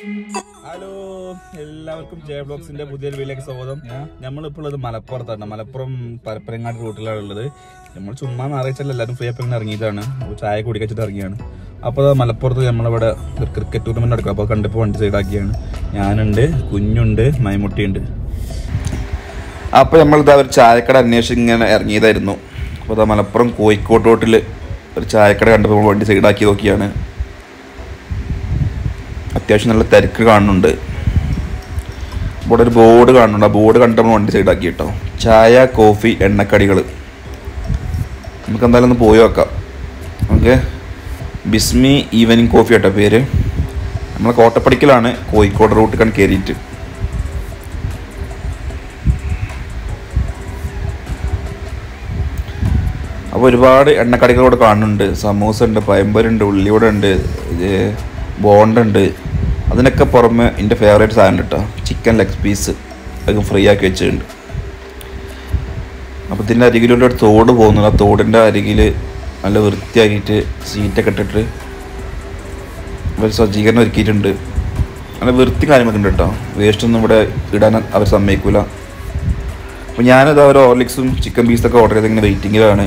hello എല്ലാവർക്കും ജയ ബ്ലോഗ്സിന്റെ പുതിയൊരു വീട്ടിലേക്ക് സ്വാഗതം നമ്മളിപ്പോൾ ഉള്ളത് മലപ്പുറത്താണ് മലപ്പുറം പരപ്പരങ്ങാട് റൂട്ടിലാണ് ഉള്ളത് നമ്മൾ ചുമ്മാ ഞായറാഴ്ചല്ല എല്ലാവരും ഫ്രീ ആയിട്ട് ഇങ്ങനെ ഇറങ്ങിയതാണ് അപ്പോൾ ചായ കുടിക്കച്ചിട്ട് ഇറങ്ങിയാണ് അപ്പോൾ ദാ മലപ്പുറത്ത് നമ്മളിവിടെ ഒരു ക്രിക്കറ്റ് ടൂർണമെന്റ് നടക്കും അപ്പോൾ കണ്ടപ്പോൾ വണ്ടി സൈഡാക്കിയാണ് ഞാനുണ്ട് കുഞ്ഞുണ്ട് മൈമുട്ടിയുണ്ട് അപ്പോൾ നമ്മളിതാ ഒരു ചായക്കട അന്വേഷിച്ച് ഇങ്ങനെ ഇറങ്ങിയതായിരുന്നു അപ്പോൾ ഇതാ മലപ്പുറം കോഴിക്കോട് റോട്ടിൽ ഒരു ചായക്കട കണ്ടപ്പോൾ വണ്ടി സൈഡാക്കി നോക്കിയാണ് അത്യാവശ്യം നല്ല തിരക്ക് കാണുന്നുണ്ട് ഇവിടെ ഒരു ബോർഡ് കാണുന്നുണ്ട് ആ ബോർഡ് കണ്ടപ്പോൾ വണ്ടി സൈഡാക്കി കേട്ടോ ചായ കോഫി എണ്ണക്കടികൾ നമുക്ക് എന്തായാലും ഒന്ന് പോയി നോക്കാം ഓക്കെ ബിസ്മി ഈവനിങ് കോഫി കേട്ടോ പേര് നമ്മളെ കോട്ടപ്പടിക്കലാണ് കോഴിക്കോട് റൂട്ടിൽ കയറിയിട്ട് അപ്പോൾ ഒരുപാട് എണ്ണക്കടികൾ ഇവിടെ കാണുന്നുണ്ട് സമൂസ ഉണ്ട് പയമ്പരുണ്ട് ഉള്ളിവട ഉണ്ട് ഇത് ബോണ്ടുണ്ട് അതിനൊക്കെ പുറമെ എൻ്റെ ഫേവറേറ്റ് സാധനം കേട്ടോ ചിക്കൻ ലെഗ് പീസ് അതൊക്കെ ഫ്രീ ആക്കി വെച്ചിട്ടുണ്ട് അപ്പോൾ ഇതിൻ്റെ അരികിലൂടെ ഒരു തോട് പോകുന്നുണ്ട് ആ തോടിൻ്റെ അരികിൽ നല്ല വൃത്തിയാക്കിയിട്ട് സീറ്റൊക്കെ ഇട്ടിട്ട് ഒരു സജ്ജീകരണം ഒരുക്കിയിട്ടുണ്ട് നല്ല വൃത്തി കാര്യമൊക്കെ ഉണ്ട് കേട്ടോ വേസ്റ്റൊന്നും ഇവിടെ ഇടാൻ അവർ സമ്മതിക്കൂല അപ്പോൾ ഞാനത് അവർ ഹോർലിക്സും ചിക്കൻ പീസൊക്കെ ഓർഡർ ചെയ്ത് ഇങ്ങനെ വെയിറ്റിങ്ങിലാണ്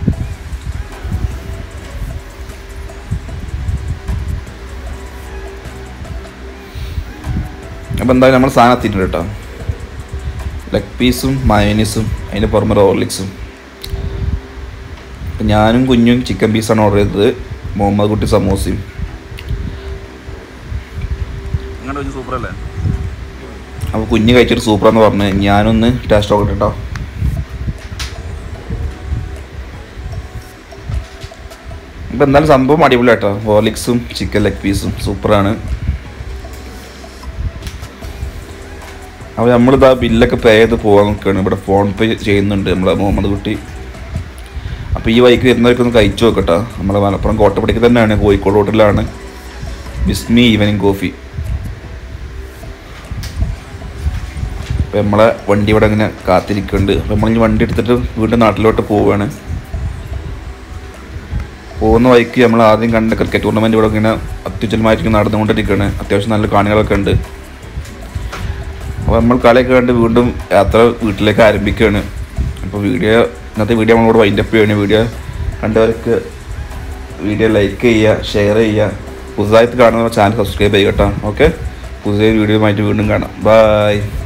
അപ്പോൾ എന്തായാലും നമ്മൾ സാധനം എത്തിയിട്ടുണ്ട് കേട്ടോ ലെഗ് പീസും മയനീസും അതിൻ്റെ പുറമെ ഹോർലിക്സും അപ്പം ഞാനും കുഞ്ഞും ചിക്കൻ പീസാണ് ഓർഡർ ചെയ്തത് മുഹമ്മദ് കുട്ടി സമോസയും സൂപ്പർ അല്ലേ അപ്പോൾ കുഞ്ഞ് കഴിച്ചിട്ട് സൂപ്പറാന്ന് പറഞ്ഞ് ഞാനൊന്ന് ടേസ്റ്റ് നോക്കട്ടെ കേട്ടോ ഇപ്പം എന്തായാലും സംഭവം അടിപൊളി കേട്ടോ ഹോർലിക്സും ചിക്കൻ ലെഗ് പീസും സൂപ്പറാണ് അപ്പോൾ നമ്മളിതാ ബില്ലൊക്കെ പേ ചെയ്ത് പോകാൻ നോക്കുകയാണ് ഇവിടെ ഫോൺ പേ ചെയ്യുന്നുണ്ട് നമ്മളെ മുഹമ്മദ് കുട്ടി അപ്പോൾ ഈ വൈക്ക് വരുന്നവർക്കൊന്ന് കഴിച്ചു നോക്കട്ടോ നമ്മളെ മലപ്പുറം കോട്ടപ്പടിക്ക് തന്നെയാണ് കോഴിക്കോട് റോഡിലാണ് ബിസ്മി ഈവനിങ് കോഫി അപ്പോൾ നമ്മളെ വണ്ടി ഇവിടെ ഇങ്ങനെ കാത്തിരിക്കുന്നുണ്ട് അപ്പോൾ നമ്മളിനി വണ്ടി എടുത്തിട്ട് വീണ്ടും നാട്ടിലോട്ട് പോവുകയാണ് പോകുന്ന വഴിക്ക് നമ്മൾ ആദ്യം കണ്ട ക്രിക്കറ്റ് ടൂർണമെൻറ്റ് ഇവിടെ ഇങ്ങനെ അത്യുജ്വലമായിട്ട് നടന്നുകൊണ്ടിരിക്കുകയാണ് അത്യാവശ്യം നല്ല കാണികളൊക്കെ ഉണ്ട് അപ്പോൾ നമ്മൾ കളിയൊക്കെ കണ്ട് വീണ്ടും യാത്ര വീട്ടിലേക്ക് ആരംഭിക്കുകയാണ് അപ്പോൾ വീഡിയോ ഇന്നത്തെ വീഡിയോ നമ്മളോട് വൈൻഡപ്പ് ചെയ്യുകയാണ് വീഡിയോ കണ്ടവർക്ക് വീഡിയോ ലൈക്ക് ചെയ്യുക ഷെയർ ചെയ്യുക പുതുതായിട്ട് കാണുന്ന ചാനൽ സബ്സ്ക്രൈബ് ചെയ്യുക കേട്ടോ ഓക്കെ പുതിയ വീഡിയോയുമായിട്ട് വീണ്ടും കാണാം ബായ്